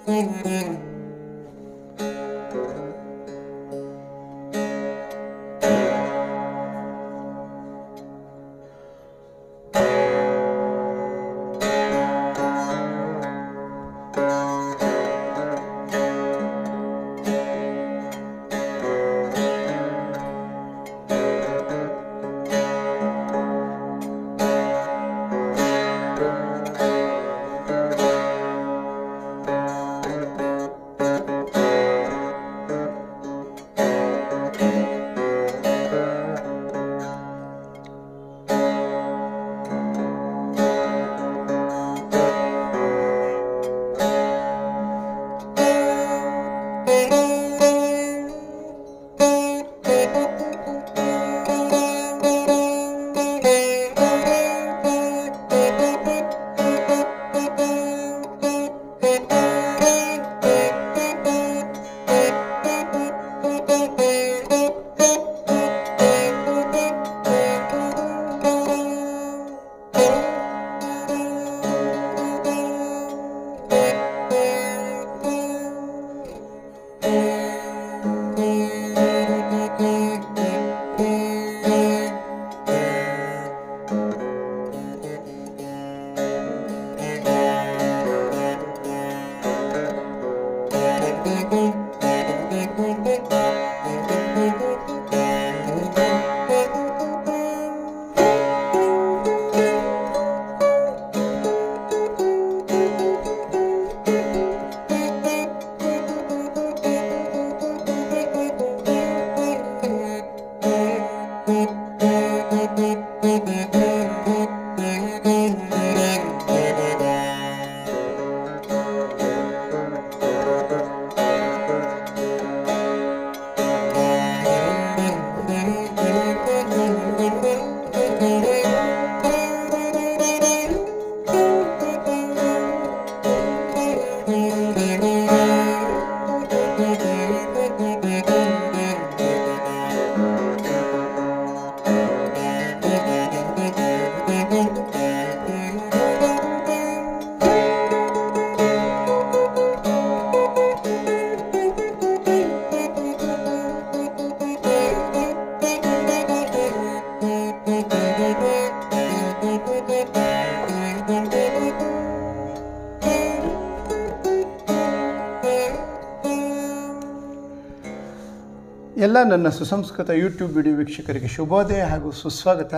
ಎಲ್ಲ ನನ್ನ ಸುಸಂಸ್ಕೃತ ಯೂಟ್ಯೂಬ್ ವಿಡಿಯೋ ವೀಕ್ಷಕರಿಗೆ ಶುಭೋದಯ ಹಾಗೂ ಸುಸ್ವಾಗತ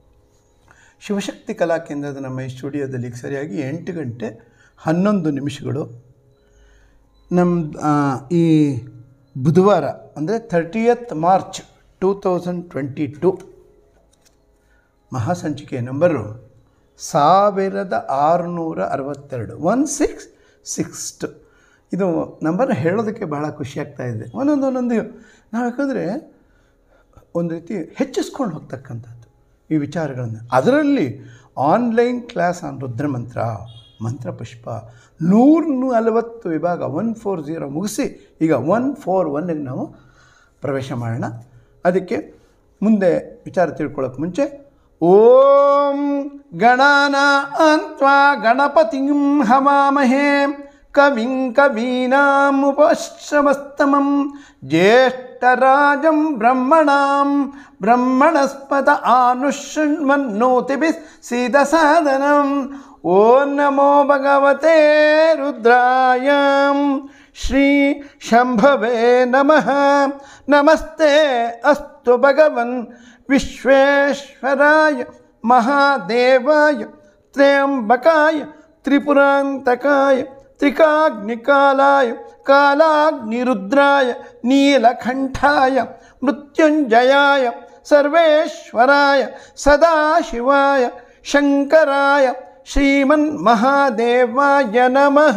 ಶಿವಶಕ್ತಿ ಕಲಾ ಕೇಂದ್ರದ ನಮ್ಮ ಈ ಸ್ಟುಡಿಯೋದಲ್ಲಿ ಈಗ ಸರಿಯಾಗಿ ಎಂಟು ಗಂಟೆ ಹನ್ನೊಂದು ನಿಮಿಷಗಳು ನಮ್ಮ ಆ, ಈ ಬುಧವಾರ ಅಂದರೆ thirtieth March two thousand twenty two ಮಹಾಸಂಚಿಕೆ ನಂಬರು ಸಾವಿರದ ಆರುನೂರ ಅರವತ್ತೆರಡು ಒನ್ ಸಿಕ್ಸ್ ಸಿಕ್ಸ್ ಟು ಇದು ನಂಬರ್ನ ಹೇಳೋದಕ್ಕೆ ಭಾಳ ಖುಷಿ ಆಗ್ತಾ ಇದೆ ಒಂದೊಂದು ಒಂದೊಂದು ನಾವು ಯಾಕಂದರೆ ಒಂದು ರೀತಿ ಹೆಚ್ಚಿಸ್ಕೊಂಡು ಹೋಗ್ತಕ್ಕಂಥದ್ದು ಈ ವಿಚಾರಗಳನ್ನು ಅದರಲ್ಲಿ ಆನ್ಲೈನ್ ಕ್ಲಾಸ್ ಆನ್ ರುದ್ರಮಂತ್ರ ಮಂತ್ರಪುಷ್ಪ ನೂರ ನಲವತ್ತು ವಿಭಾಗ ಒನ್ ಫೋರ್ ಝೀರೋ ಮುಗಿಸಿ ಈಗ ಒನ್ ಫೋರ್ ಒನ್ನಿಗೆ ನಾವು ಪ್ರವೇಶ ಮಾಡೋಣ ಅದಕ್ಕೆ ಮುಂದೆ ವಿಚಾರ ತಿಳ್ಕೊಳ್ಳೋಕೆ ಮುಂಚೆ ಓಂ ಗಣಾನ ಅಂತ್ವಾ ಗಣಪತಿಂ ಹವಾಮಹೇ ಕವಿಂ ಕವೀನಾಮುಪಶ್ರವಸ್ತಮಂ ಜ್ಯೇಷ್ಠರಾಜಂ ಬ್ರಹ್ಮಣಾಂ ಬ್ರಹ್ಮಣಸ್ಪತ ಆನುಶೃಣ್ವನ್ನೋತಿಭಿः ಸೀದಸಾದನಂ ಓಂ ನಮೋ ಭಗವತೆ ರುದ್ರಾಯ ಶ್ರೀ ಶಂಭವೇ ನಮಃ ನಮಸ್ತೆ ಅಸ್ತು ಭಗವನ್ ವಿಶ್ವೇಶ್ವರಾಯ ಮಹಾದೇವಾಯ ತ್ರ್ಯಂಬಕಾಯ ತ್ರಿಪುರಾಂತಕಾಯ ತ್ರಿಕಾಗ್ನಿಕಾಲಾಯ ಕಾಲಾಗ್ನಿರುದ್ರಾಯ ನೀಲಕಂಠಾಯ ಮೃತ್ಯುಂಜಯಾಯ ಸರ್ವೇಶ್ವರಾಯ ಸದಾಶಿವಾಯ ಶಂಕರಾಯ ಶ್ರೀಮನ್ ಮಹಾದೇವಾಯ ನಮಃ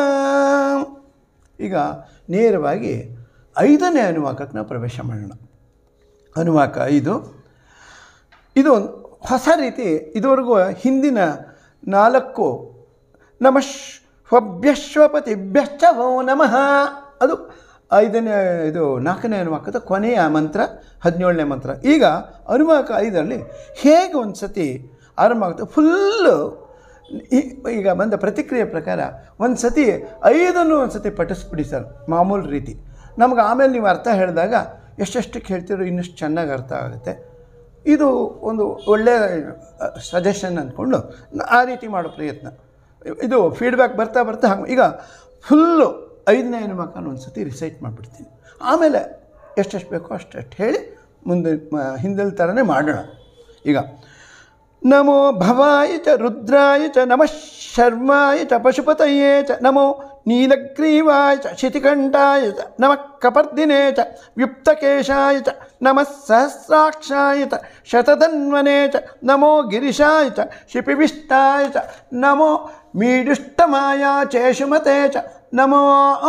ಈಗ ನೇರವಾಗಿ ಐದನೇ ಅನುವಾಕಕ್ಕೆ ನಾವು ಪ್ರವೇಶ ಮಾಡೋಣ ಅನುವಾಕ ಐದು ಇದು ಒಂದು ಹೊಸ ರೀತಿ ಇದುವರೆಗೂ ಹಿಂದಿನ ನಾಲ್ಕು ನಮಃ ಸ್ವಭ್ಯಶ್ವಪತಿಭ್ಯಶ್ಚ ವೋ ನಮಃ ಅದು ಐದನೇ ಇದು ನಾಲ್ಕನೇ ಅನುವಾಕದ ಕೊನೆಯ ಮಂತ್ರ ಹದಿನೇಳನೇ ಮಂತ್ರ ಈಗ ಅನುವಾಕ ಐದರಲ್ಲಿ ಹೇಗೆ ಒಂದು ಸತಿ ಆರಂಭ ಆಗುತ್ತೆ ಫುಲ್ಲು ಈ- ಈಗ ಬಂದ ಪ್ರತಿಕ್ರಿಯೆ ಪ್ರಕಾರ ಒಂದು ಸತಿ ಐದನ್ನು ಒಂದು ಸತಿ ಪಠಿಸ್ಬಿಡಿ ಸರ್ ಮಾಮೂಲು ರೀತಿ ನಮ್ಗೆ ಆಮೇಲೆ ನೀವು ಅರ್ಥ ಹೇಳಿದಾಗ ಎಷ್ಟೆಷ್ಟಕ್ಕೆ ಹೇಳ್ತಿರೋ ಇನ್ನಷ್ಟು ಚೆನ್ನಾಗಿ ಅರ್ಥ ಆಗುತ್ತೆ ಇದು ಒಂದು ಒಳ್ಳೆಯ ಸಜೆಷನ್ ಅಂದ್ಕೊಂಡು ನ- ಆ ರೀತಿ ಮಾಡೋ ಪ್ರಯತ್ನ ಇದು ಫೀಡ್ಬ್ಯಾಕ್ ಬರ್ತಾ ಬರ್ತಾ ಹಂಗೆ ಈಗ ಫುಲ್ಲು ಐದನೇ ಹೆಣ್ಮಕ್ಕನ ಒಂದು ಸತಿ ರಿಸೈಟ್ ಮಾಡಿಬಿಡ್ತೀನಿ ಆಮೇಲೆ ಎಷ್ಟೆಷ್ಟು ಬೇಕೋ ಅಷ್ಟೆಷ್ಟು ಹೇಳಿ ಮುಂದೆ ಮ- ಹಿಂದಿನ ಥರನೇ ಮಾಡೋಣ ಈಗ ನಮೋ ಭವಾಯ ಚ ರುದ್ರಾಯ ಚ ನಮಃ ಶರ್ಮಾಯ ಚ ಪಶುಪತಯೇ ಚ ನಮೋ ನೀಲಗ್ರೀವಾಯ ಚ ಶಿತಿಕಂಠಾಯ ಚ ನಮಃ ಕಪರ್ದಿನೇ ಚ ವ್ಯುಕ್ತಕೇಶಾಯ ಚ ನಮಃ ಸಹಸ್ರಾಕ್ಷಾಯ ಚ ಶತಧನ್ವನೇ ಚ ನಮೋ ಗಿರಿಶಾಯ ಚ ಶಿಪಿವಿಷ್ಟಾಯ ಚ ನಮೋ ಮೀಡುಷ್ಟಮಾಯ ಚೇಷುಮತೆ ಚ ನಮೋ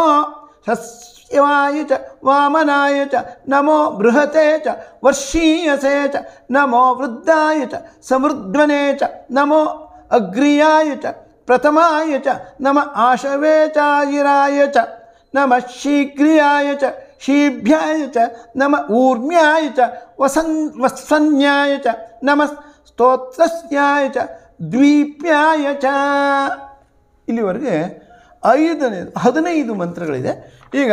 ಸಸ್ಯವಾಯ ಚ ವಾಮನಾಯ ಚ ನಮೋ ಬೃಹತೆ ಚ ವರ್ಷೀಯಸೆ ಚ ನಮೋ ವೃದ್ಧಾಯ ಚ ಸಮೃದ್ಧನೆ ಚ ನಮೋ ಅಗ್ರಿಯಾಯ ಚ ಪ್ರಥಮಾಯ ಚ ನಮ ಆಶವೇ ಚಾಯಿರಾಯ ಚ ನಮ ಶೀಘ್ರಿಯಾಯ ಚ ಶೀಭ್ಯಾಯ ಚ ನಮ ಊರ್ಮ್ಯಾಯ ಚ ವಸನ್ ವತ್ಸನ್ಯಾಯ ಚ ನಮ ಸ್ತೋತ್ರಸ್ಯಾಯ ಚ ದ್ವೀಪ್ಯಾಯ ಚ ಇಲ್ಲಿವರೆಗೆ ಐದನೇ ಹದಿನೈದು ಮಂತ್ರಗಳಿದೆ ಈಗ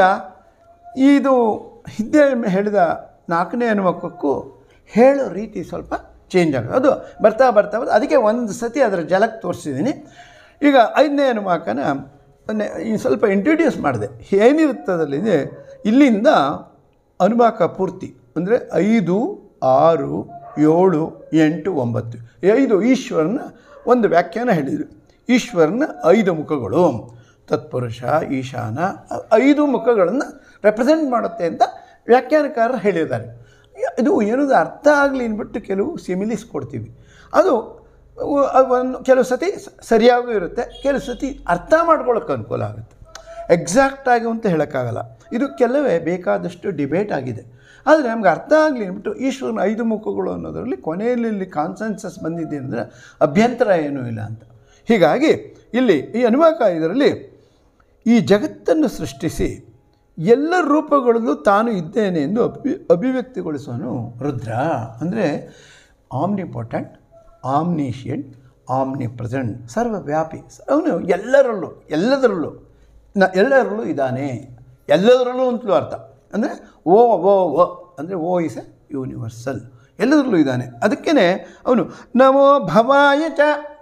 ಇದು ಹಿಂದೆ ಹೇಳಿದ ನಾಲ್ಕನೇ ಅನುಮಕ್ಕಕ್ಕೂ ಹೇಳೋ ರೀತಿ ಸ್ವಲ್ಪ ಚೇಂಜ್ ಆಗುತ್ತೆ ಅದು ಬರ್ತಾ ಬರ್ತಾ ಬರ್ತಾ ಅದಕ್ಕೆ ಒಂದು ಸತಿ ಅದರ ಜಲಕ್ಕೆ ತೋರಿಸಿದ್ದೀನಿ ಈಗ ಐದನೇ ಅನುಮಾಕನ ಮೊನ್ನೆ ಈ ಸ್ವಲ್ಪ ಇಂಟ್ರಡ್ಯೂಸ್ ಮಾಡಿದೆ ಏನಿರುತ್ತದಲ್ಲಿದೆ ಇಲ್ಲಿಂದ ಅನುಮಾಕ ಪೂರ್ತಿ ಅಂದರೆ ಐದು ಆರು ಏಳು ಎಂಟು ಒಂಬತ್ತು ಈ ಐದು ಈಶ್ವರನ ಒಂದು ವ್ಯಾಖ್ಯಾನ ಹೇಳಿದರು ಈಶ್ವರನ ಐದು ಮುಖಗಳು ತತ್ಪುರುಷ ಈಶಾನ ಐದು ಮುಖಗಳನ್ನು ರೆಪ್ರೆಸೆಂಟ್ ಮಾಡುತ್ತೆ ಅಂತ ವ್ಯಾಖ್ಯಾನಕಾರರು ಹೇಳಿದ್ದಾರೆ ಇದು ಏನದು ಅರ್ಥ ಆಗಲಿ ಅಂದ್ಬಿಟ್ಟು ಕೆಲವು ಸಿಮಿಲೀಸ್ ಕೊಡ್ತೀವಿ ಅದು ಉ- ಅದು ಒಂದು ಕೆಲವು ಸತಿ ಸ- ಸರಿಯಾಗೂ ಇರುತ್ತೆ ಕೆಲವು ಸತಿ ಅರ್ಥ ಮಾಡ್ಕೊಳ್ಳೋಕೆ ಅನುಕೂಲ ಆಗುತ್ತೆ ಎಕ್ಸಾಕ್ಟಾಗಿ ಅಂತ ಹೇಳೋಕ್ಕಾಗಲ್ಲ ಇದು ಕೆಲವೇ ಬೇಕಾದಷ್ಟು ಡಿಬೇಟ್ ಆಗಿದೆ ಆದರೆ ನಮ್ಗೆ ಅರ್ಥ ಆಗಲಿ ಅಂದ್ಬಿಟ್ಟು ಈಶ್ವರನ ಐದು ಮುಖಗಳು ಅನ್ನೋದರಲ್ಲಿ ಕೊನೆಯಲ್ಲಿ ಇಲ್ಲಿ ಕಾನ್ಸೆನ್ಸಸ್ ಬಂದಿದೆ ಅಂದರೆ ಅಭ್ಯಂತರ ಏನೂ ಇಲ್ಲ ಅಂತ ಹೀಗಾಗಿ ಇಲ್ಲಿ ಈ ಅನುವಾಕ ಇದರಲ್ಲಿ ಈ ಜಗತ್ತನ್ನು ಸೃಷ್ಟಿಸಿ ಎಲ್ಲ ರೂಪಗಳಲ್ಲೂ ತಾನು ಇದ್ದೇನೆ ಎಂದು ಅಭಿ ಅಭಿವ್ಯಕ್ತಿಗೊಳಿಸುವನು ರುದ್ರ ಅಂದರೆ ಆಮ್ನಿಪೊಟೆಂಟ್ ಆಮ್ನಿಷಿಯಂಟ್ ಆಮ್ನಿ ಪ್ರೆಸೆಂಟ್ ಸರ್ವವ್ಯಾಪಿ ಅವನು ಎಲ್ಲರಲ್ಲೂ ಎಲ್ಲದರಲ್ಲೂ ನ ಎಲ್ಲರಲ್ಲೂ ಇದ್ದಾನೆ ಎಲ್ಲದರಲ್ಲೂ ಅಂತಲೂ ಅರ್ಥ ಅಂದರೆ ಓ ಓ ಓ ಅಂದರೆ ಓ ಇಸ್ ಎ ಯೂನಿವರ್ಸಲ್ ಎಲ್ಲದರಲ್ಲೂ ಇದ್ದಾನೆ ಅದಕ್ಕೇ ಅವನು ನಮೋ ಭವಾಯ ಚ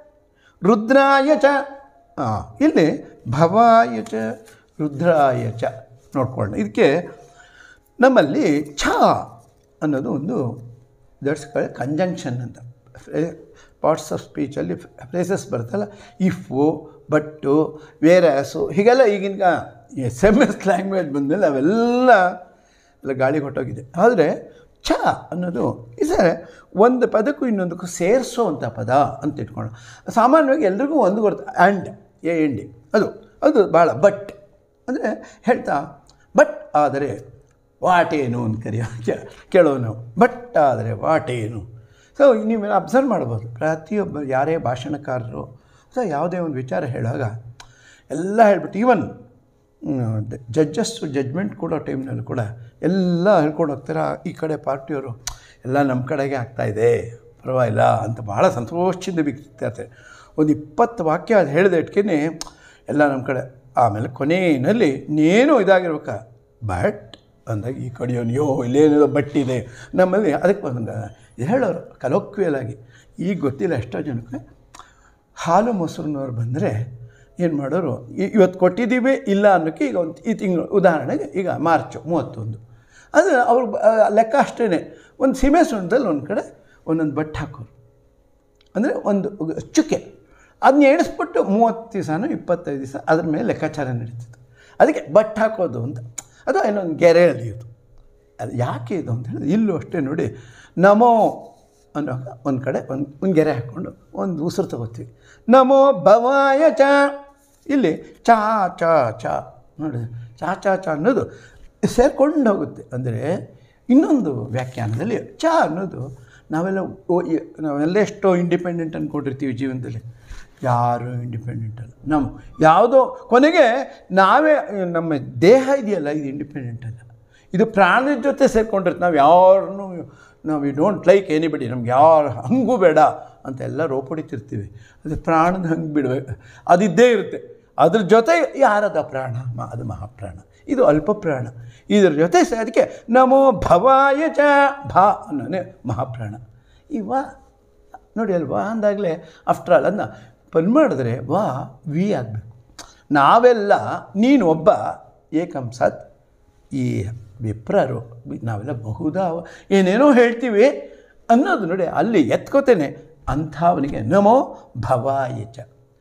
ರುದ್ರಾಯ ಚ ಹಾಂ ಇಲ್ಲಿ ಭವಾಯ ಚ ರುದ್ರಾಯ ಚ ನೋಡ್ಕೊಳ್ಳೋಣ ಇದಕ್ಕೆ ನಮ್ಮಲ್ಲಿ ಛ ಅನ್ನೋದು ಒಂದು ದಟ್ಸ್ ಕಂಜಂಕ್ಷನ್ ಅಂತ ಪಾರ್ಟ್ಸ್ ಆಫ್ ಸ್ಪೀಚಲ್ಲಿ ಫ್ರೇಸಸ್ ಬರುತ್ತಲ್ಲ ಇಫು ಬಟ್ಟು ವೇರಾಸು ಹೀಗೆಲ್ಲ ಈಗಿನ ಎಸ್ ಎಮ್ ಎಸ್ ಲ್ಯಾಂಗ್ವೇಜ್ ಬಂದಮೇಲೆ ಅವೆಲ್ಲ ಎಲ್ಲ ಗಾಳಿ ಹೊಟ್ಟೋಗಿದೆ ಆದರೆ ಛ ಅನ್ನೋದು ಇಸ್ ಒಂದು ಪದಕ್ಕೂ ಇನ್ನೊಂದಕ್ಕೂ ಸೇರಿಸೋ ಪದ ಅಂತ ಇಟ್ಕೊಂಡು ಸಾಮಾನ್ಯವಾಗಿ ಎಲ್ರಿಗೂ ಒಂದು ಗೊತ್ತು ಆ್ಯಂಡ್ ಎ ಎನ್ ಡಿ ಅದು ಅದು ಭಾಳ ಬಟ್ ಅಂದರೆ ಹೇಳ್ತಾ ಬಟ್ ಆದರೆ ವಾಟೇನು ಅಂತ ಕರೆಯೋ ಕೇ- ಕೇಳೋವು ನಾವು ಬಟ್ ಆದರೆ ವಾಟೇನು ಸೊ ನೀವು ಅಬ್ಸರ್ವ್ ಮಾಡ್ಬೋದು ಪ್ರತಿಯೊಬ್ಬ ಯಾರೇ ಭಾಷಣಕಾರರು ಸೊ ಯಾವುದೇ ಒಂದು ವಿಚಾರ ಹೇಳುವಾಗ ಎಲ್ಲ ಹೇಳ್ಬಿಟ್ಟು ಈವನ್ ಜಡ್ಜಸ್ಸು ಜಡ್ಜ್ಮೆಂಟ್ ಕೊಡೋ ಟೈಮ್ನಲ್ಲಿ ಕೂಡ ಎಲ್ಲ ಹೇಳ್ಕೊಂಡು ಹೋಗ್ತಾರೆ ಈ ಕಡೆ ಪಾರ್ಟಿಯವರು ಎಲ್ಲ ನಮ್ಮ ಕಡೆಗೆ ಆಗ್ತಾಯಿದೆ ಪರವಾಗಿಲ್ಲ ಅಂತ ಭಾಳ ಸಂತೋಷದಿಂದ ಬಿಗ್ತಿರ್ತಾರೆ ಒಂದು ಇಪ್ಪತ್ತು ವಾಕ್ಯ ಅದು ಹೇಳಿದ ಇಟ್ಕೇನೆ ಎಲ್ಲ ನಮ್ಮ ಕಡೆ ಆಮೇಲೆ ಕೊನೆಯಲ್ಲಿ ಇನ್ನೇನು ಇದಾಗಿರ್ಬೇಕ ಬಟ್ ಅಂದಾಗ ಈ ಕಡೆಯೋನು ಯೋ ಇಲ್ಲೇನಿದೆ ಬಟ್ಟಿದೆ ನಮ್ಮಲ್ಲಿ ಅದಕ್ಕೆ ಒಂದು ಹೇಳೋರು ಕಲೋಕ್ವಿಯಲ್ ಆಗಿ ಈಗ ಗೊತ್ತಿಲ್ಲ ಎಷ್ಟೋ ಜನಕ್ಕೆ ಹಾಲು ಮೊಸರಿನವ್ರು ಬಂದರೆ ಏನು ಮಾಡೋರು ಇ- ಇವತ್ತು ಕೊಟ್ಟಿದ್ದೀವಿ ಇಲ್ಲ ಅನ್ನೋಕ್ಕೆ ಈಗ ಒಂದು ಈ ತಿಂಗಳು ಉದಾಹರಣೆಗೆ ಈಗ ಮಾರ್ಚು ಮೂವತ್ತೊಂದು ಅದು ಅವ್ರು ಬ- ಆ, ಲೆಕ್ಕ ಅಷ್ಟೇ ಒಂದು ಸೀಮೆ ಸುಣ್ಣದಲ್ಲಿ ಒಂದು ಕಡೆ ಒಂದೊಂದು ಬಟ್ಟೆ ಹಾಕೋರು ಅಂದರೆ ಒಂದು ಚುಕ್ಕೆ ಅದನ್ನ ಎಣಿಸ್ಬಿಟ್ಟು ಮೂವತ್ತು ದಿವಸನೋ ಇಪ್ಪತ್ತೈದು ದಿವಸ ಅದ್ರ ಮೇಲೆ ಲೆಕ್ಕಾಚಾರ ನಡೀತಿತ್ತು ಅದಕ್ಕೆ ಬಟ್ ಹಾಕೋದು ಅಂತ ಅದು ಇನ್ನೊಂದು ಗೆರೆ ಎಳೆಯೋದು ಅದು ಯಾಕೆ ಇದು ಅಂತ ಹೇಳಿದ್ರೆ ಇಲ್ಲೂ ಅಷ್ಟೇ ನೋಡಿ ನಮೋ ಅನ್ನೋ ಒಂದು ಕಡೆ ಒಂದು ಒಂದು ಗೆರೆ ಹಾಕ್ಕೊಂಡು ಒಂದು ಉಸಿರು ತಗೋತೀವಿ ನಮೋ ಭವಾಯ ಚ ಇಲ್ಲಿ ಚಾ ಚಾ ಚಾ ನೋಡಿ ಚಾ ಚಾ ಚಾ ಅನ್ನೋದು ಸೇರ್ಕೊಂಡು ಹೋಗುತ್ತೆ ಅಂದರೆ ಇನ್ನೊಂದು ವ್ಯಾಖ್ಯಾನದಲ್ಲಿ ಚಾ ಅನ್ನೋದು ನಾವೆಲ್ಲ ಓ- ಈ- ನಾವೆಲ್ಲ ಎಷ್ಟೋ ಇಂಡಿಪೆಂಡೆಂಟ್ ಅಂದ್ಕೊಂಡಿರ್ತೀವಿ ಜೀವನದಲ್ಲಿ ಯಾರು ಇಂಡಿಪೆಂಡೆಂಟ್ ಅಲ್ಲ ನಮ್ಮ ಯಾವುದೋ ಕೊನೆಗೆ ನಾವೇ ನಮ್ಮ ದೇಹ ಇದೆಯಲ್ಲ ಇದು ಇಂಡಿಪೆಂಡೆಂಟ್ ಅಲ್ಲ ಇದು ಪ್ರಾಣದ ಜೊತೆ ಸೇರ್ಕೊಂಡಿರ್ತೀವಿ ನಾವು ಯಾರನ್ನೂ ನಾವು ಯು ಡೋಂಟ್ ಲೈಕ್ ಎನಿಬಡಿ ನಮ್ಗೆ ಯಾರು ಹಂಗೂ ಬೇಡ ಅಂತೆಲ್ಲ ರೋಪ್ ಹೊಡಿತಿರ್ತೀವಿ ಅದು ಪ್ರಾಣದ ಹಂಗೆ ಬಿಡಬೇಕು ಅದಿದ್ದೇ ಇರುತ್ತೆ ಅದ್ರ ಜೊತೆ ಯಾರದ ಪ್ರಾಣ ಮ- ಅದು ಮಹಾಪ್ರಾಣ ಇದು ಅಲ್ಪ ಪ್ರಾಣ ಇದ್ರ ಜೊತೆ ಸ ಅದಕ್ಕೆ ನಮೋ ಭವಾಯ ಚ ಭಾ ಅನ್ನೋನೇ ಮಹಾಪ್ರಾಣ ಈ ವಾ ನೋಡಿ ಅಲ್ವಾ ಅಂದಾಗಲೇ ಆಫ್ಟರ್ ಆಲ್ ಅದನ್ನ ಪನ್ ಮಾಡಿದ್ರೆ ವಾ ವಿ ಆಗಬೇಕು ನಾವೆಲ್ಲ ನೀನು ಒಬ್ಬ ಏಕಂ ಸತ್ ಈ ವಿಪ್ರರು ನಾವೆಲ್ಲ ಬಹುದಾ ಏನೇನೋ ಹೇಳ್ತೀವಿ ಅನ್ನೋದು ನೋಡಿ ಅಲ್ಲಿ ಎತ್ಕೋತೇನೆ ಅಂಥವನಿಗೆ ನಮೋ ಭವಾಯಚ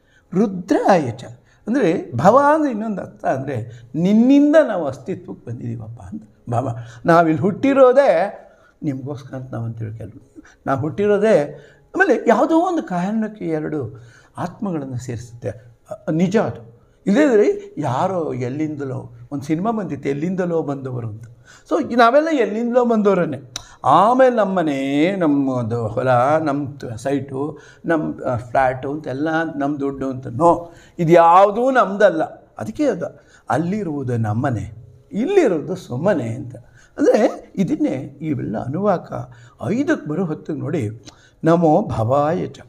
ರುದ್ರಾಯಚ ಅಂದರೆ ಭವ ಅಂದರೆ ಇನ್ನೊಂದು ಅರ್ಥ ಅಂದರೆ ನಿನ್ನಿಂದ ನಾವು ಅಸ್ತಿತ್ವಕ್ಕೆ ಬಂದಿದ್ದೀವಪ್ಪ ಅಂತ ಭವ ನಾವಿಲ್ಲಿ ಹುಟ್ಟಿರೋದೇ ನಿಮಗೋಸ್ಕರ ಅಂತ ನಾವು ಅಂತ ತಿಳ್ಕೊಳ್ಳಿ ನಾವು ಹುಟ್ಟಿರೋದೇ ಆಮೇಲೆ ಯಾವುದೋ ಒಂದು ಕಾರಣಕ್ಕೆ ಎರಡು ಆತ್ಮಗಳನ್ನು ಸೇರಿಸುತ್ತೆ ಅ- ನಿಜ ಅದು ಇಲ್ಲದ್ರೆ ಯಾರೋ ಎಲ್ಲಿಂದಲೋ ಒಂದು ಸಿನಿಮಾ ಬಂದಿತ್ತು ಎಲ್ಲಿಂದಲೋ ಬಂದವರು ಅಂತ ಸೊ ನಾವೆಲ್ಲ ಎಲ್ಲಿಂದಲೋ ಬಂದವರನ್ನೇ ಆಮೇಲೆ ನಮ್ಮ ಮನೆ ನಮ್ಮದು ಹೊಲ ನಮ್ಮ ಸೈಟು ನಮ್ಮ ಫ್ಲ್ಯಾಟು ಅಂತೆಲ್ಲ ನಮ್ಮ ದುಡ್ಡು ಅಂತ ನೋ ಇದು ಯಾವುದೂ ನಮ್ಮದಲ್ಲ ಅದಕ್ಕೆ ಅದು ಅಲ್ಲಿರುವುದು ನಮ್ಮನೆ ಇಲ್ಲಿರೋದು ಸುಮ್ಮನೆ ಅಂತ ಅಂದರೆ ಇದನ್ನೇ ಇವೆಲ್ಲ ಅನುವಾಕ ಐದಕ್ಕೆ ಬರೋ ಹೊತ್ತಿಗೆ ನೋಡಿ ನಮೋ ಭವಾಯ ಚ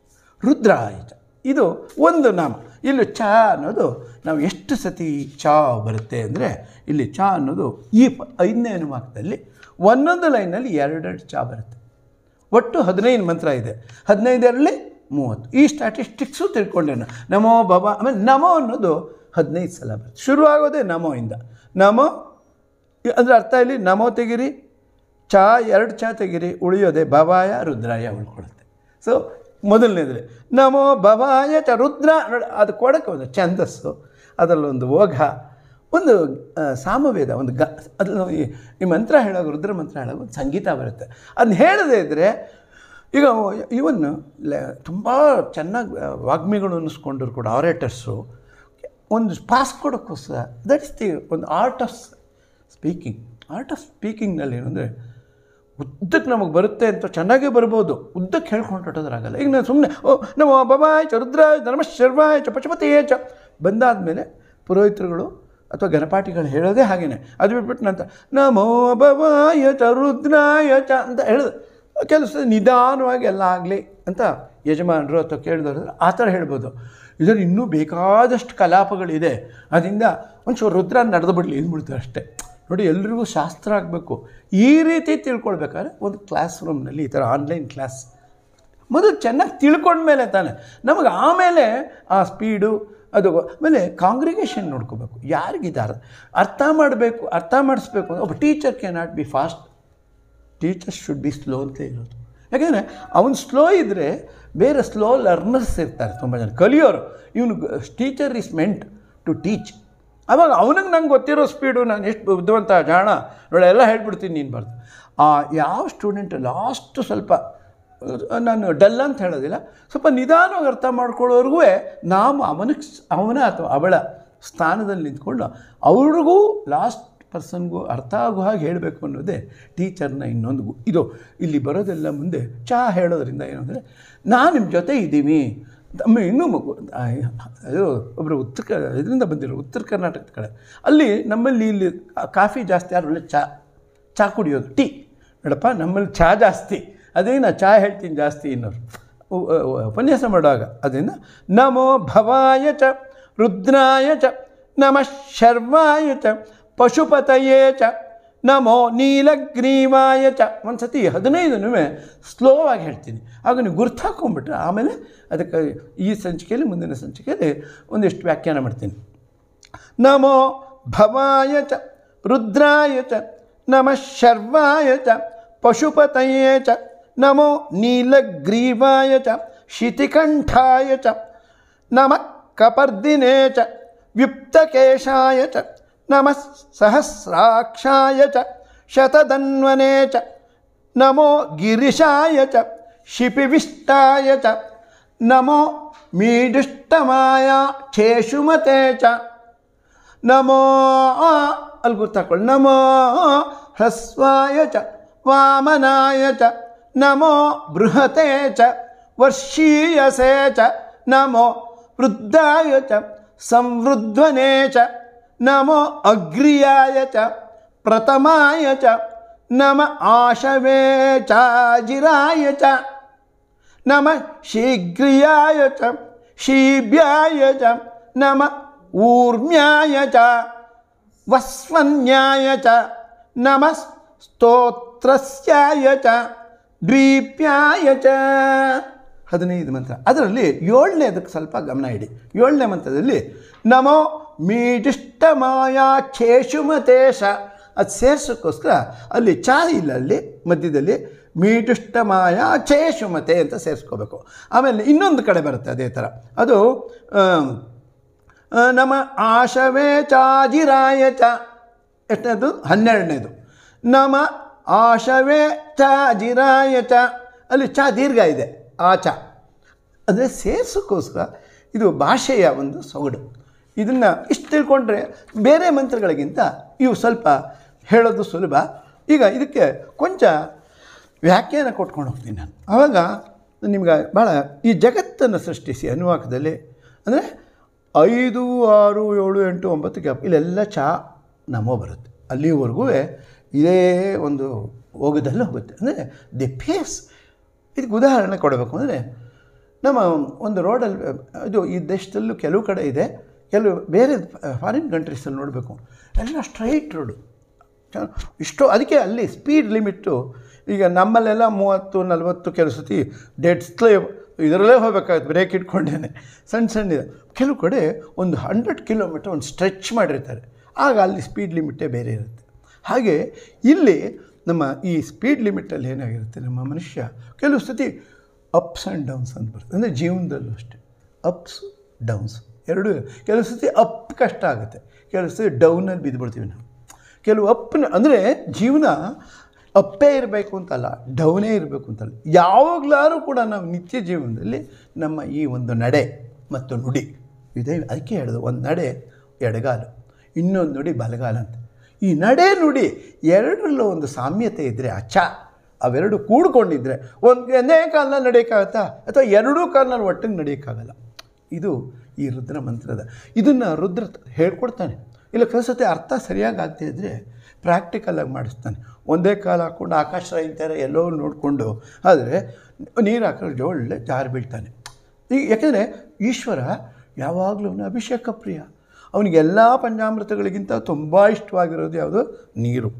ರುದ್ರಾಯ ಚ ಇದು ಒಂದು ನಾಮ ಇಲ್ಲಿ ಚ ಅನ್ನೋದು ನಾವು ಎಷ್ಟು ಸತಿ ಚ ಬರುತ್ತೆ ಅಂದರೆ ಇಲ್ಲಿ ಚ ಅನ್ನೋದು ಈ ಪ ಐದನೇ ಅನುವಾಕದಲ್ಲಿ ಒಂದೊಂದು ಲೈನಲ್ಲಿ ಎರಡೆರಡು ಚ ಬರುತ್ತೆ ಒಟ್ಟು ಹದಿನೈದು ಮಂತ್ರ ಇದೆ ಹದಿನೈದರಲ್ಲಿ ಮೂವತ್ತು ಈ ಸ್ಟ್ಯಾಟಿಸ್ಟಿಕ್ಸು ತಿಳ್ಕೊಂಡೆ ನಾನು ನಮೋ ಭವ ಆಮೇಲೆ ನಮೋ ಅನ್ನೋದು ಹದಿನೈದು ಸಲ ಬರುತ್ತೆ ಶುರುವಾಗೋದೇ ನಮೋ ಇಂದ ನಮೋ ಅಂದರೆ ಅರ್ಥ ಇಲ್ಲಿ ನಮೋ ತೆಗಿರಿ ಚಾ ಎರಡು ಚಾ ತೆಗಿರಿ ಉಳಿಯೋದೆ ಭವಾಯ ರುದ್ರಾಯ ಉಳ್ಕೊಳುತ್ತೆ ಸೊ ಮೊದಲನೇದ್ರೆ ನಮೋ ಭವಾಯ ಚ ರುದ್ರ ನೋಡಿ ಅದು ಕೊಡೋಕ್ಕೆ ಒಂದು ಛಂದಸ್ಸು ಅದರಲ್ಲೊಂದು ಓಘ ಒಂದು ಆ, ಸಾಮವೇದ ಒಂದು ಗ ಅದ್ರಲ್ಲಿ ಈ ಈ ಮಂತ್ರ ಹೇಳೋದು ರುದ್ರ ಮಂತ್ರ ಹೇಳೋದು ಒಂದು ಸಂಗೀತ ಬರುತ್ತೆ ಅದನ್ನ ಹೇಳದೇ ಇದ್ದರೆ ಈಗ ಇವನ್ ತುಂಬ ಚೆನ್ನಾಗಿ ವಾಗ್ಮಿಗಳು ಅನ್ನಿಸ್ಕೊಂಡ್ರು ಕೂಡ ಆರೇಟರ್ಸು ಒಂದು ಪಾಸ್ ಕೊಡೋಕ್ಕೋಸ್ಕರ ದಟ್ ಇಸ್ ದಿ ಒಂದು art of speaking art of ಸ್ಪೀಕಿಂಗ್ನಲ್ಲಿ ಏನಂದರೆ ಉದ್ದಕ್ಕೆ ನಮಗೆ ಬರುತ್ತೆ ಅಂತ ಚೆನ್ನಾಗೇ ಬರ್ಬೋದು ಉದ್ದಕ್ಕೆ ಹೇಳ್ಕೊಂಡು ಹೊಟ್ಟೋದ್ರಾಗಲ್ಲ ಈಗ ನಾನು ಸುಮ್ಮನೆ ಓ ನಮ್ಮ ಬಬಾಯ್ ಚ ರುದ್ರಾಯ ಧರ್ಮ ಶರ್ವಾಯ ಚ ಪಶುಪತಿಯೇ ಚ ಬಂದಾದಮೇಲೆ ಪುರೋಹಿತರುಗಳು ಅಥವಾ ಗಣಪಾಟಿಗಳು ಹೇಳೋದೇ ಹಾಗೇನೆ ಅದು ಬಿಟ್ಬಿಟ್ಟು ನಂತರ ನಮೋ ಭವಾಯ ಚ ರುದ್ರಾಯ ಚ ಅಂತ ಹೇಳೋದು ಕೆಲಸ ನಿಧಾನವಾಗಿ ಎಲ್ಲ ಆಗಲಿ ಅಂತ ಯಜಮಾನರು ಅಥವಾ ಕೇಳಿದವರು ಆ ಥರ ಹೇಳ್ಬೋದು ಇದರಲ್ಲಿ ಇನ್ನೂ ಬೇಕಾದಷ್ಟು ಕಲಾಪಗಳಿದೆ ಅದರಿಂದ ಒಂಚೂರು ರುದ್ರ ನಡೆದು ಬಿಡಲಿ ಅಂದ್ಬಿಡ್ತಾರೆ ಅಷ್ಟೇ ನೋಡಿ ಎಲ್ರಿಗೂ ಶಾಸ್ತ್ರ ಆಗಬೇಕು ಈ ರೀತಿ ತಿಳ್ಕೊಳ್ಬೇಕಾದ್ರೆ ಒಂದು ಕ್ಲಾಸ್ ರೂಮ್ನಲ್ಲಿ ಈ ಥರ ಆನ್ಲೈನ್ ಕ್ಲಾಸ್ ಮೊದಲು ಚೆನ್ನಾಗಿ ತಿಳ್ಕೊಂಡ್ಮೇಲೆ ತಾನೆ ನಮಗೆ ಆಮೇಲೆ ಆ ಸ್ಪೀಡು ಅದು ಆಮೇಲೆ ಕಾಂಗ್ರಿಗೇಷನ್ ನೋಡ್ಕೋಬೇಕು ಯಾರಿಗಿದ್ದಾರೆ ಅರ್ಥ ಮಾಡಬೇಕು ಅರ್ಥ ಮಾಡಿಸ್ಬೇಕು ಒಬ್ಬ teacher can not be fast teacher should be slow ಅಂತ ಇರೋದು ಯಾಕೆಂದರೆ ಅವನು ಸ್ಲೋ ಇದ್ದರೆ ಬೇರೆ ಸ್ಲೋ ಲರ್ನರ್ಸ್ ಇರ್ತಾರೆ ತುಂಬ ಜನ ಕಲಿಯೋರು ಇವನು teacher is meant to teach ಅವಾಗ ಅವನಿಗೆ ನಂಗೆ ಗೊತ್ತಿರೋ ಸ್ಪೀಡು ನಾನು ಎಷ್ಟು ಬುದ್ಧಿವಂತ ಜಾಣ ನೋಡಿ ಎಲ್ಲ ಹೇಳ್ಬಿಡ್ತೀನಿ ನೀನು ಬರ್ದು ಆ ಯಾವ ಸ್ಟೂಡೆಂಟ್ ಲಾಸ್ಟ್ ಸ್ವಲ್ಪ ಅಹ್, ನಾನು ಡಲ್ ಅಂತ ಹೇಳೋದಿಲ್ಲ ಸ್ವಲ್ಪ ನಿಧಾನವಾಗಿ ಅರ್ಥ ಮಾಡ್ಕೊಳ್ಳೋರ್ಗೂ ನಾವು ಅವನಿಗೆ ಅವನ ಅಥವಾ ಅವಳ ಸ್ಥಾನದಲ್ಲಿ ನಿಂತ್ಕೊಂಡು ಅವ್ರಿಗೂ ಲಾಸ್ಟ್ ಪರ್ಸನ್ಗೂ ಅರ್ಥ ಆಗೋ ಹಾಗೆ ಹೇಳಬೇಕು ಅನ್ನೋದೇ ಟೀಚರ್ನ ಇನ್ನೊಂದು ಗು- ಇದು ಇಲ್ಲಿ ಬರೋದೆಲ್ಲ ಮುಂದೆ ಚಹಾ ಹೇಳೋದ್ರಿಂದ ಏನು ಅಂದರೆ ನಾನು ನಿಮ್ಮ ಜೊತೆ ಇದ್ದೀವಿ ತಮ್ಮ ಇನ್ನೂ ಮಗು ಆ, ಅದು ಒಬ್ಬರು ಉತ್ತರ ಕ- ಇದರಿಂದ ಬಂದಿರೋ ಉತ್ತರ ಕರ್ನಾಟಕದ ಕಡೆ ಅಲ್ಲಿ ನಮ್ಮಲ್ಲಿ ಇಲ್ಲಿ ಕಾಫಿ ಜಾಸ್ತಿ ಯಾರು ಒಳ್ಳೆ ಚಾ ಚಹಾ ಕುಡಿಯೋದು ಟೀ ನೋಡಪ್ಪ ನಮ್ಮಲ್ಲಿ ಚಹಾ ಜಾಸ್ತಿ ಅದೇ ನಾ ಚಹಾ ಹೇಳ್ತೀನಿ ಜಾಸ್ತಿ ಇನ್ನೋರು ಉ- ಉ- ಉಪನ್ಯಾಸ ಮಾಡುವಾಗ ಅದರಿಂದ ನಮೋ ಭವಾಯ ಚ ರುದ್ರಾಯ ಚ ನಮಃ ಶರ್ವಾಯ ಚ ಪಶುಪತಯೇ ಚ ನಮೋ ನೀಲಗ್ರೀವಾಯ ಚ ಒಂದು ಸತಿ ಹದಿನೈದನೂ ಸ್ಲೋ ಆಗಿ ಹೇಳ್ತೀನಿ ಆಗ ನೀವು ಗುರ್ತು ಹಾಕೊಂಡ್ಬಿಟ್ರೆ ಆಮೇಲೆ ಅದಕ್ಕೆ ಈ ಸಂಚಿಕೆಯಲ್ಲಿ ಮುಂದಿನ ಸಂಚಿಕೆಯಲ್ಲಿ ಒಂದಿಷ್ಟು ವ್ಯಾಖ್ಯಾನ ಮಾಡ್ತೀನಿ ನಮೋ ಭವಾಯ ಚ ರುದ್ರಾಯ ಚ ನಮಃ ಶರ್ವಾಯ ಚ ಪಶುಪತಯೇ ಚ ನಮೋ ನೀಲಗ್ರೀವಾಯ ಚ ಶಿತಿಕಂಠಾಯ ಚ ನಮಃ ಕಪರ್ದಿನೇ ಚ ವ್ಯುಕ್ತಕೇಶಾಯ ಚ ನಮಃ ಸಹಸ್ರಾಕ್ಷಾಯ ಚ ಶತಧನ್ವನೇ ಚ ನಮೋ ಗಿರಿಶಾಯ ಚ ಶಿಪಿವಿಷ್ಟಾಯ ಚ ನಮೋ ಮೀಡುಷ್ಟಮಾಯ ಛೇಷುಮತೆ ಚ ನಮೋ ಅಲ್ಲಿ ಗೊತ್ತಾಕೊಳ್ಳಿ ನಮೋ ಹ್ರಸ್ವಾಯ ಚ ವಾಮನಾಯ ಚ ನಮೋ ಬೃಹತೆ ಚ ವರ್ಷೀಯಸೆ ಚ ನಮೋ ವೃದ್ಧಾಯ ಚ ಸಂವೃದ್ಧನೆ ಚ ನಮೋ ಅಗ್ರಿಯಾಯ ಚ ಪ್ರಥಮಾಯ ಚ ನಮ ಆಶವೇ ಚಾಜಿರಾಯ ಚ ನಮ ಶೀಘ್ರಿಯಾಯ ಚ ಶೀಭ್ಯಾಯ ಚ ನಮ ಊರ್ಮ್ಯಾಯ ಚ ವಸ್ವನ್ಯಾಯ ಚ ನಮಃ ಸ್ತೋತ್ರಸ್ಯಾಯ ಚ ದ್ವೀಪ್ಯಾಯ ಚ ಹದಿನೈದು ಮಂತ್ರ ಅದರಲ್ಲಿ ಏಳನೇದಕ್ಕೆ ಸ್ವಲ್ಪ ಗಮನ ಇಡಿ ಏಳನೇ ಮಂತ್ರದಲ್ಲಿ ನಮೋ ಮೀಡಿಷ್ಟಮಾಯ ಛೇಷುಮತೇಶ ಅದು ಸೇರ್ಸೋಕ್ಕೋಸ್ಕರ ಅಲ್ಲಿ ಚಾ ಇಲ್ಲ ಅಲ್ಲಿ ಮಧ್ಯದಲ್ಲಿ ಮೀಡಿಷ್ಟಮಾಯ ಛೇಷುಮತೆ ಅಂತ ಸೇರಿಸ್ಕೋಬೇಕು ಆಮೇಲೆ ಇನ್ನೊಂದು ಕಡೆ ಬರುತ್ತೆ ಅದೇ ಥರ ಅದು ಆಮ್, ಆ, ನಮ್ಮ ಆಶವೇ ಚಾಜಿರಾಯ ಚ ಎಷ್ಟನೇದು ಹನ್ನೆರಡನೇದು ನಮ ಆಶವೇ ಚಾಜಿರಾಯ ಚ ಅಲ್ಲಿ ಚ ದೀರ್ಘ ಇದೆ ಆ ಚ ಅಂದರೆ ಸೇರ್ಸೋಕ್ಕೋಸ್ಕರ ಇದು ಭಾಷೆಯ ಒಂದು ಸೊಗಡು ಇದನ್ನು ಇಷ್ಟು ತಿಳ್ಕೊಂಡ್ರೆ ಬೇರೆ ಮಂತ್ರಗಳಿಗಿಂತ ಇವು ಸ್ವಲ್ಪ ಹೇಳೋದು ಸುಲಭ ಈಗ ಇದಕ್ಕೆ ಕೊಂಚ ವ್ಯಾಖ್ಯಾನ ಕೊಟ್ಕೊಂಡು ಹೋಗ್ತೀನಿ ನಾನು ಆವಾಗ ನಿಮ್ಗೆ ಭಾಳ ಈ ಜಗತ್ತನ್ನು ಸೃಷ್ಟಿಸಿ ಅನುವಾಕದಲ್ಲಿ ಅಂದರೆ ಐದು ಆರು ಏಳು ಎಂಟು ಒಂಬತ್ತು ಗ್ಯಾಪ್ ಇಲ್ಲೆಲ್ಲ ಚಾ ನಮೋ ಬರುತ್ತೆ ಅಲ್ಲಿವರೆಗೂ ಇದೇ ಒಂದು ಹೋಗೋದಲ್ಲ ಹೋಗುತ್ತೆ ಅಂದರೆ ದಿ ಫೇಸ್ ಇದಕ್ಕೆ ಉದಾಹರಣೆ ಕೊಡಬೇಕು ಅಂದರೆ ನಮ್ಮ ಒಂದು ರೋಡಲ್ಲಿ ಇದು ಈ ದೇಶದಲ್ಲೂ ಕೆಲವು ಕಡೆ ಇದೆ ಕೆಲವು ಬೇರೆ ಫಾರಿನ್ ಕಂಟ್ರೀಸಲ್ಲಿ ನೋಡಬೇಕು ಎಲ್ಲ ಸ್ಟ್ರೈಟ್ ರೋಡು ಚ- ಇಷ್ಟು ಅದಕ್ಕೆ ಅಲ್ಲಿ ಸ್ಪೀಡ್ ಲಿಮಿಟ್ಟು ಈಗ ನಮ್ಮಲ್ಲೆಲ್ಲ ಮೂವತ್ತು ನಲ್ವತ್ತು ಕೆಲವು ಸತಿ ಡೆಡ್ ಸ್ಲೇ ಇದರಲ್ಲೇ ಹೋಗ್ಬೇಕಾಗುತ್ತೆ ಬ್ರೇಕ್ ಇಟ್ಕೊಂಡೇನೆ ಸಣ್ಣ ಸಣ್ಣ ಇದೆ ಕೆಲವು ಕಡೆ ಒಂದು ಹಂಡ್ರೆಡ್ ಕಿಲೋಮೀಟರ್ ಒಂದು ಸ್ಟ್ರೆಚ್ ಮಾಡಿರ್ತಾರೆ ಆಗ ಅಲ್ಲಿ ಸ್ಪೀಡ್ ಲಿಮಿಟೇ ಬೇರೆ ಇರುತ್ತೆ ಹಾಗೆ ಇಲ್ಲಿ ನಮ್ಮ ಈ ಸ್ಪೀಡ್ ಲಿಮಿಟಲ್ಲಿ ಏನಾಗಿರುತ್ತೆ ನಮ್ಮ ಮನುಷ್ಯ ಕೆಲವು ಸತಿ ಅಪ್ಸ್ ಆ್ಯಂಡ್ ಡೌನ್ಸ್ ಅಂತ ಬರುತ್ತೆ ಅಂದರೆ ಜೀವನದಲ್ಲೂ ಅಷ್ಟೇ ಅಪ್ಸ್ ಡೌನ್ಸ್ ಎರಡೂ ಕೆಲವು ಸತಿ ಅಪ್ ಕಷ್ಟ ಆಗುತ್ತೆ ಕೆಲವು ಸತಿ ಡೌನಲ್ಲಿ ಬಿದ್ದುಬಿಡ್ತೀವಿ ನಾವು ಕೆಲವು ಅಪ್ನ ಅಂದರೆ ಜೀವನ ಅಪ್ಪೇ ಇರಬೇಕು ಅಂತಲ್ಲ ಡೌನೇ ಇರಬೇಕು ಅಂತಲ್ಲ ಯಾವಾಗಲಾದ್ರೂ ಕೂಡ ನಾವು ನಿತ್ಯ ಜೀವನದಲ್ಲಿ ನಮ್ಮ ಈ ಒಂದು ನಡೆ ಮತ್ತು ನುಡಿ ಇದೇ ಅದಕ್ಕೆ ಹೇಳೋದು ಒಂದು ನಡೆ ಎಡಗಾಲು ಇನ್ನೊಂದು ನುಡಿ ಬಲಗಾಲ ಅಂತ ಈ ನಡೆ ನುಡಿ ಎರಡರಲ್ಲೂ ಒಂದು ಸಾಮ್ಯತೆ ಇದ್ದರೆ ಅಚ್ಚ ಅವೆರಡು ಕೂಡ್ಕೊಂಡಿದ್ರೆ ಒಂದು ಒಂದೇ ಕಾಲಲ್ಲಿ ನಡೆಯೋಕ್ಕಾಗತ್ತಾ ಅಥವಾ ಎರಡೂ ಕಾಲನಲ್ಲಿ ಒಟ್ಟಿಗೆ ನಡೆಯೋಕ್ಕಾಗಲ್ಲ ಇದು ಈ ರುದ್ರ ಮಂತ್ರದ ಇದನ್ನು ರುದ್ರ ಹೇಳ್ಕೊಡ್ತಾನೆ ಇಲ್ಲ ಕಲಿಸತ್ತೆ ಅರ್ಥ ಸರಿಯಾಗಿ ಆಗದೆ ಇದ್ದರೆ ಪ್ರಾಕ್ಟಿಕಲಾಗಿ ಮಾಡಿಸ್ತಾನೆ ಒಂದೇ ಕಾಲ ಹಾಕ್ಕೊಂಡು ಆಕಾಶ ಇಂತಾರೆ ಎಲ್ಲೋ ನೋಡಿಕೊಂಡು ಆದರೆ ನೀರು ಹಾಕಿದ್ರೆ ಒಳ್ಳೆ ಜಾರು ಬೀಳ್ತಾನೆ ಈಗ ಯಾಕೆಂದರೆ ಈಶ್ವರ ಯಾವಾಗಲೂ ಅವನು ಅಭಿಷೇಕ ಪ್ರಿಯ ಅವನಿಗೆಲ್ಲ ಪಂಚಾಮೃತಗಳಿಗಿಂತ ತುಂಬ ಇಷ್ಟವಾಗಿರೋದು ಯಾವುದು ನೀರು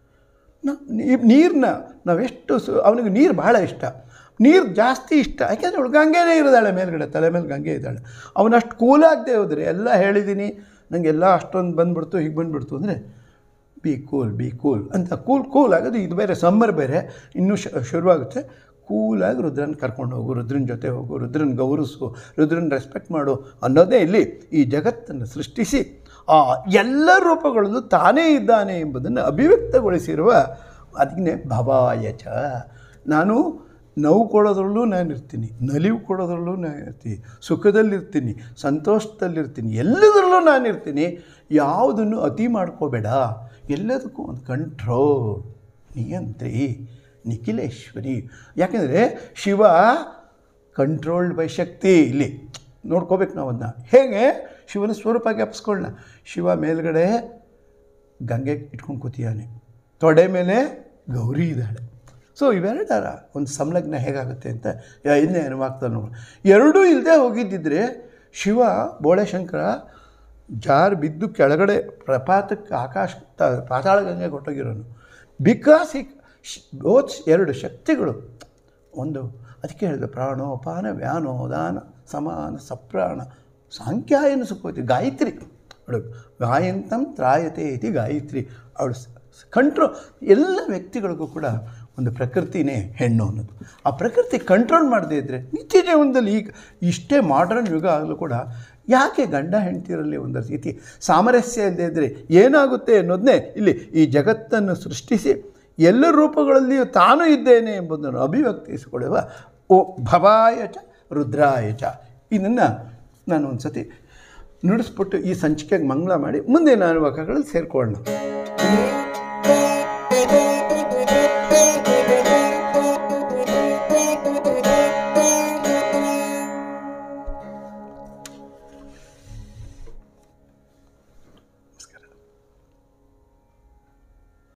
ನೀರನ್ನ ನಾವೆಷ್ಟು ಸು ಅವನಿಗೆ ನೀರು ಭಾಳ ಇಷ್ಟ ನೀರು ಜಾಸ್ತಿ ಇಷ್ಟ ಯಾಕೆಂದರೆ ಅವಳು ಗಂಗೆನೇ ಇರೋದಾಳೆ ಮೇಲ್ಗಡೆ ತಲೆ ಮೇಲೆ ಗಂಗೆ ಇದ್ದಾಳೆ ಅವನಷ್ಟು ಕೂಲಾಗದೆ ಹೋದರೆ ಎಲ್ಲ ಹೇಳಿದ್ದೀನಿ ನನಗೆಲ್ಲ ಅಷ್ಟೊಂದು ಬಂದ್ಬಿಡ್ತು ಹೀಗೆ ಬಂದ್ಬಿಡ್ತು ಅಂದರೆ ಬಿ ಕೂಲ್ ಬಿ ಕೂಲ್ ಅಂತ ಕೂಲ್ ಕೂಲ್ ಆಗೋದು ಇದು ಬೇರೆ ಸಮ್ಮರ್ ಬೇರೆ ಇನ್ನೂ ಶ ಶುರುವಾಗುತ್ತೆ ಕೂಲಾಗಿ ರುದ್ರನ ಕರ್ಕೊಂಡು ಹೋಗು ರುದ್ರನ ಜೊತೆ ಹೋಗು ರುದ್ರನ ಗೌರವಿಸು ರುದ್ರನ ರೆಸ್ಪೆಕ್ಟ್ ಮಾಡು ಅನ್ನೋದೇ ಇಲ್ಲಿ ಈ ಜಗತ್ತನ್ನು ಸೃಷ್ಟಿಸಿ ಆ ಎಲ್ಲ ರೂಪಗಳಲ್ಲೂ ತಾನೇ ಇದ್ದಾನೆ ಎಂಬುದನ್ನು ಅಭಿವ್ಯಕ್ತಗೊಳಿಸಿರುವ ಅದನ್ನೇ ಭವಾಯಚ ನಾನು ನೋವು ಕೊಡೋದ್ರಲ್ಲೂ ನಾನು ಇರ್ತೀನಿ ನಲಿವು ಕೊಡೋದ್ರಲ್ಲೂ ನಾನು ಇರ್ತೀನಿ ಸುಖದಲ್ಲಿರ್ತೀನಿ ಸಂತೋಷದಲ್ಲಿರ್ತೀನಿ ಎಲ್ಲದರಲ್ಲೂ ನಾನು ಇರ್ತೀನಿ ಯಾವುದನ್ನು ಅತಿ ಮಾಡ್ಕೋಬೇಡ ಎಲ್ಲದಕ್ಕೂ ಒಂದು ಕಂಟ್ರೋಲ್ ನಿಯಂತ್ರಿ ನಿಖಿಲೇಶ್ವರಿ ಯಾಕೆಂದರೆ ಶಿವ ಕಂಟ್ರೋಲ್ಡ್ ಬೈ ಶಕ್ತಿ ಇಲ್ಲಿ ನೋಡ್ಕೋಬೇಕು ನಾವು ಅದನ್ನ ಹೇಗೆ ಶಿವನ ಸ್ವರೂಪ ಜ್ಞಾಪಿಸ್ಕೊಳ್ಳೋಣ ಶಿವ ಮೇಲ್ಗಡೆ ಗಂಗೆ ಇಟ್ಕೊಂಡು ಕೂತಿದ್ದಾನೆ ತೊಡೆ ಮೇಲೆ ಗೌರಿ ಇದ್ದಾಳೆ ಸೊ ಇವೆರಡರ ಒಂದು ಸಂಲಗ್ನ ಹೇಗಾಗುತ್ತೆ ಅಂತ ಐದನೇ ಅನುವಾಕ್ತದಲ್ಲಿ ನೋಡೋಣ ಎರಡೂ ಇಲ್ಲದೆ ಹೋಗಿದ್ದಿದ್ರೆ ಶಿವ ಬೋಳೆಶಂಕರ ಜಾರ್ ಬಿದ್ದು ಕೆಳಗಡೆ ಪ್ರಪಾತಕ್ಕೆ ಆಕಾಶ ತ- ಪಾತಾಳ ಗಂಗೆ ಕೊಟ್ಟೋಗಿರೋನು ಬಿಕಾಸ್ ಈ ಬೋತ್ ಎರಡು ಶಕ್ತಿಗಳು ಒಂದು ಅದಕ್ಕೆ ಹೇಳಿದೆ ಪ್ರಾಣೋಪಾನ ವ್ಯಾನೋದಾನ ಸಮಾನ ಸಪ್ರಾಣ ಸಾಂಖ್ಯಾಯನ ಸುಖೋತಿ ಗಾಯತ್ರಿ ಅವಳು ಗಾಯಂತಂ ತ್ರಾಯತೆ ಇತಿ ಗಾಯತ್ರಿ ಅವಳು ಕಂಟ್ರೋ ಎಲ್ಲ ವ್ಯಕ್ತಿಗಳಿಗೂ ಕೂಡ ಒಂದು ಪ್ರಕೃತಿನೇ ಹೆಣ್ಣು ಅನ್ನೋದು ಆ ಪ್ರಕೃತಿ ಕಂಟ್ರೋಲ್ ಮಾಡದೇ ಇದ್ದರೆ ನಿತ್ಯ ಜೀವನದಲ್ಲಿ ಈಗ ಇಷ್ಟೇ ಮಾಡರ್ನ್ ಯುಗ ಆಗಲೂ ಕೂಡ ಯಾಕೆ ಗಂಡ ಹೆಂಡತಿರಲ್ಲಿ ಒಂದು ರೀತಿ ಸಾಮರಸ್ಯ ಇಲ್ಲದೆ ಇದ್ದರೆ ಏನಾಗುತ್ತೆ ಅನ್ನೋದನ್ನೇ ಇಲ್ಲಿ ಈ ಜಗತ್ತನ್ನು ಸೃಷ್ಟಿಸಿ ಎಲ್ಲ ರೂಪಗಳಲ್ಲಿಯೂ ತಾನು ಇದ್ದೇನೆ ಎಂಬುದನ್ನು ಅಭಿವ್ಯಕ್ತಿಸಿಕೊಳ್ಳುವ ಓ ಭವಾಯ ಚ ರುದ್ರಾಯ ಚ ಇದನ್ನು ನಾನು ಒಂದು ಸತಿ ನುಡಿಸ್ಬಿಟ್ಟು ಈ ಸಂಚಿಕೆಗೆ ಮಂಗಳ ಮಾಡಿ ಮುಂದೆ ನಾನು ವಾಕ್ಯಗಳಲ್ಲಿ ಸೇರಿಕೊಳ್ಳೋಣ